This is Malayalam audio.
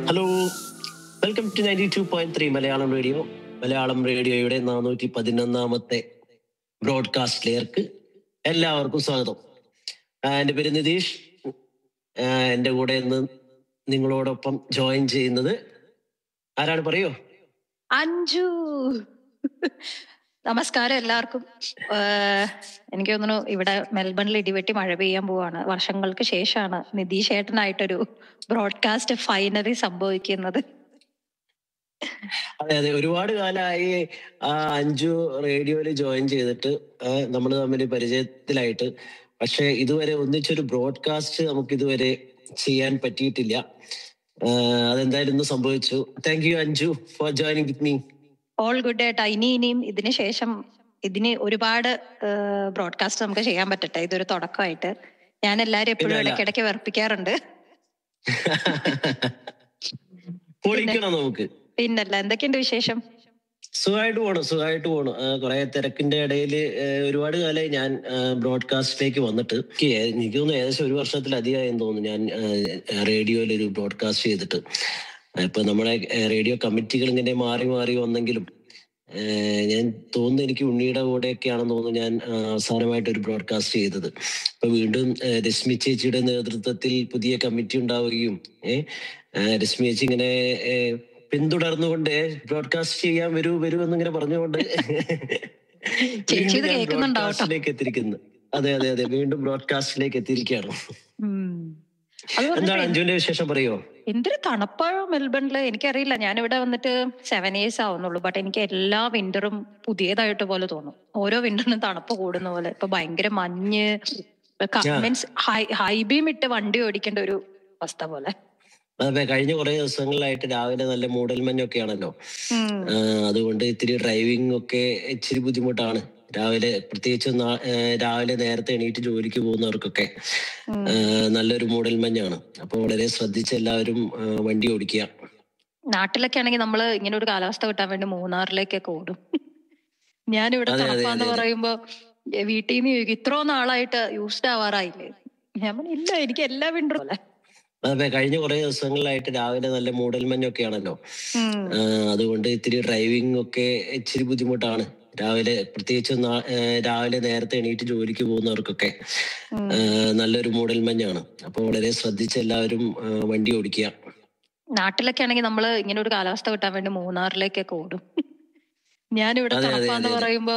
Hello welcome to ninety two point three Malayalam radio മലയാളം റേഡിയോയുടെ നാനൂറ്റി പതിനൊന്നാമത്തെ ബ്രോഡ്കാസ്റ്റിലേക്ക് എല്ലാവർക്കും സ്വാഗതം ആ, എൻ്റെ പേര് നിതീഷ് ആ, എൻ്റെ കൂടെ ഇന്ന് നിങ്ങളോടൊപ്പം ജോയിൻ ചെയ്യുന്നത് ആരാണ് പറയോ അഞ്ജു നമസ്കാരം എല്ലാവർക്കും ഏഹ് എനിക്ക് തോന്നുന്നു ഇവിടെ മെൽബണിൽ ഇടിവെട്ടി മഴ പെയ്യാൻ പോവാണ് വർഷങ്ങൾക്ക് ശേഷമാണ് നിതീഷ് ഏട്ടനായിട്ടൊരു ബ്രോഡ്കാസ്റ്റ് ഫൈനലി സംഭവിക്കുന്നത് അതെ അതെ ഒരുപാട് കാലമായി ആ അഞ്ചു റേഡിയോയിൽ ജോയിൻ ചെയ്തിട്ട് നമ്മൾ തമ്മിൽ പരിചയത്തിലായിട്ട് പക്ഷെ ഇതുവരെ ഒന്നിച്ചൊരു ബ്രോഡ്കാസ്റ്റ് നമുക്ക് ഇതുവരെ ചെയ്യാൻ പറ്റിയിട്ടില്ല ആ, അതെന്തായാലും ഇന്ന് സംഭവിച്ചു thank you Anju for joining with me all good ഏട്ടാ ഇനി ഇനിയും ഇതിന് ശേഷം ഇതിന് ഒരുപാട് ബ്രോഡ്കാസ്റ്റ് നമുക്ക് ചെയ്യാൻ പറ്റട്ടെ ഇതൊരു തുടക്കമായിട്ട് ഞാൻ എല്ലാരും എപ്പോഴും ഇല്ല, ഇല്ല. ഇടയ്ക്കിടയ്ക്ക് വെറുപ്പിക്കാറുണ്ട് പൊളിക്കണം നമുക്ക് പിന്നല്ല എന്തൊക്കെയുണ്ട് വിശേഷം സുഖമായിട്ട് പോണു സുഖമായിട്ട് പോണു ആ, കുറെ തിരക്കിന്റെ ഇടയിൽ ഒരുപാട് കാലമായി ഞാൻ ബ്രോഡ്കാസ്റ്റിലേക്ക് വന്നിട്ട് എനിക്ക് ഏ- എനിക്ക് തോന്നുന്നു ഏകദേശം ഒരു വർഷത്തിലധികമായി തോന്നുന്നു ഞാൻ റേഡിയോയിൽ ഒരു ബ്രോഡ്കാസ്റ്റ് ചെയ്തിട്ട് ഇപ്പൊ നമ്മുടെ റേഡിയോ കമ്മിറ്റികൾ ഇങ്ങനെ മാറി മാറി വന്നെങ്കിലും ആ, ഞാൻ തോന്നുന്നു എനിക്ക് ഉണ്ണിയുടെ കൂടെയൊക്കെയാണെന്ന് തോന്നുന്നു ഞാൻ ആ, അവസാനമായിട്ട് ഒരു ബ്രോഡ്കാസ്റ്റ് ചെയ്തത് ഇപ്പൊ വീണ്ടും ആ, രശ്മി ചേച്ചിയുടെ നേതൃത്വത്തിൽ പുതിയ കമ്മിറ്റി ഉണ്ടാവുകയും ഏഹ് രശ്മി ചേച്ചി ഇങ്ങനെ ഏ, പിന്തുടർന്നുകൊണ്ട് ബ്രോഡ്കാസ്റ്റ് ചെയ്യാൻ വരൂ വരൂ എന്നിങ്ങനെ പറഞ്ഞുകൊണ്ട് ചേച്ചി ഇത് വീണ്ടും ഞാൻ കേൾക്കുന്നുണ്ടാവും ട്ടോ. ബ്രോഡ്കാസ്റ്റിലേക്ക് എത്തിയിരിക്കുന്നു അതെ അതെ അതെ വീണ്ടും ബ്രോഡ്കാസ്റ്റിലേക്ക് എത്തിയിരിക്കുകയാണ് ഉം. അത് എന്താണ് പറഞ്ഞപ്പോ അഞ്ജുവിന്റെ വിശേഷം പറയോ എന്തൊരു തണുപ്പാണോ മെൽബണില് എനിക്കറിയില്ല ഞാനിവിടെ വന്നിട്ട് സെവൻ ഇയേഴ്സ് ആവുന്നുള്ളൂ ബട്ട് എനിക്ക് എല്ലാ വിന്ററും പുതിയതായിട്ട് പോലെ തോന്നും ഓരോ വിന്ററിനും തണുപ്പ് കൂടുന്ന പോലെ ഇപ്പൊ ഭയങ്കര മഞ്ഞ് മീൻസ് ഹൈ ബീം ഇട്ട് വണ്ടി ഓടിക്കേണ്ട ഒരു അവസ്ഥ പോലെ അതെ കഴിഞ്ഞ കുറെ ദിവസങ്ങളിലായിട്ട് രാവിലെ നല്ല മൂടൽമഞ്ഞൊക്കെയാണല്ലോ ഉം. ആ, അതുകൊണ്ട് ഇത്തിരി ഡ്രൈവിംഗ് ഒക്കെ ഇച്ചിരി ബുദ്ധിമുട്ടാണ് രാവിലെ പ്രത്യേകിച്ച് നാ- ആ, രാവിലെ നേരത്തെ എണീറ്റ് ജോലിക്ക് പോകുന്നവർക്കൊക്കെ ഉം. ആ, നല്ലൊരു മൂടൽമഞ്ഞാണ് അപ്പൊ വളരെ ശ്രദ്ധിച്ച് എല്ലാവരും ആ, വണ്ടി ഓടിക്കുക നാട്ടിലൊക്കെ ആണെങ്കിൽ നമ്മള് ഇങ്ങനെ ഒരു കാലാവസ്ഥ കിട്ടാൻ വേണ്ടി മൂന്നാറിലേക്കൊക്കെ ഓടും ഞാനിവിടെ അതെ, അതെ, തണുപ്പാന്ന് അതെ, അതെ. പറയുമ്പോ എ, വീട്ടിൽ നിന്ന് ചോദിക്കും ഇത്രയോ നാളായിട്ട് യൂസ്ഡ് ആവാറായില്ലേ ഞാൻ പറഞ്ഞു ഇല്ല എനിക്ക് എല്ലാ വിന്ററും പോലെ അതെ കഴിഞ്ഞ കുറെ ദിവസങ്ങളിലായിട്ട് രാവിലെ നല്ല മൂടൽമഞ്ഞൊക്കെയാണല്ലോ ഉം. ആ, അതുകൊണ്ട് ഇത്തിരി ഡ്രൈവിംഗ് ഒക്കെ ഇച്ചിരി ബുദ്ധിമുട്ടാണ് രാവിലെ പ്രത്യേകിച്ച് നാ- ആ, രാവിലെ നേരത്തെ എണീറ്റ് ജോലിക്ക് പോകുന്നവർക്കൊക്കെ ഉം. ആ, നല്ലൊരു മൂടൽമഞ്ഞാണ് അപ്പൊ വളരെ ശ്രദ്ധിച്ച് എല്ലാവരും ആ, വണ്ടി ഓടിക്കുക നാട്ടിലൊക്കെ ആണെങ്കിൽ നമ്മള് ഇങ്ങനെ ഒരു കാലാവസ്ഥ കിട്ടാൻ വേണ്ടി മൂന്നാറിലേക്കൊക്കെ ഓടും ഞാനിവിടെ അതെ, അതെ, തണുപ്പാന്ന് അതെ, അതെ. പറയുമ്പോ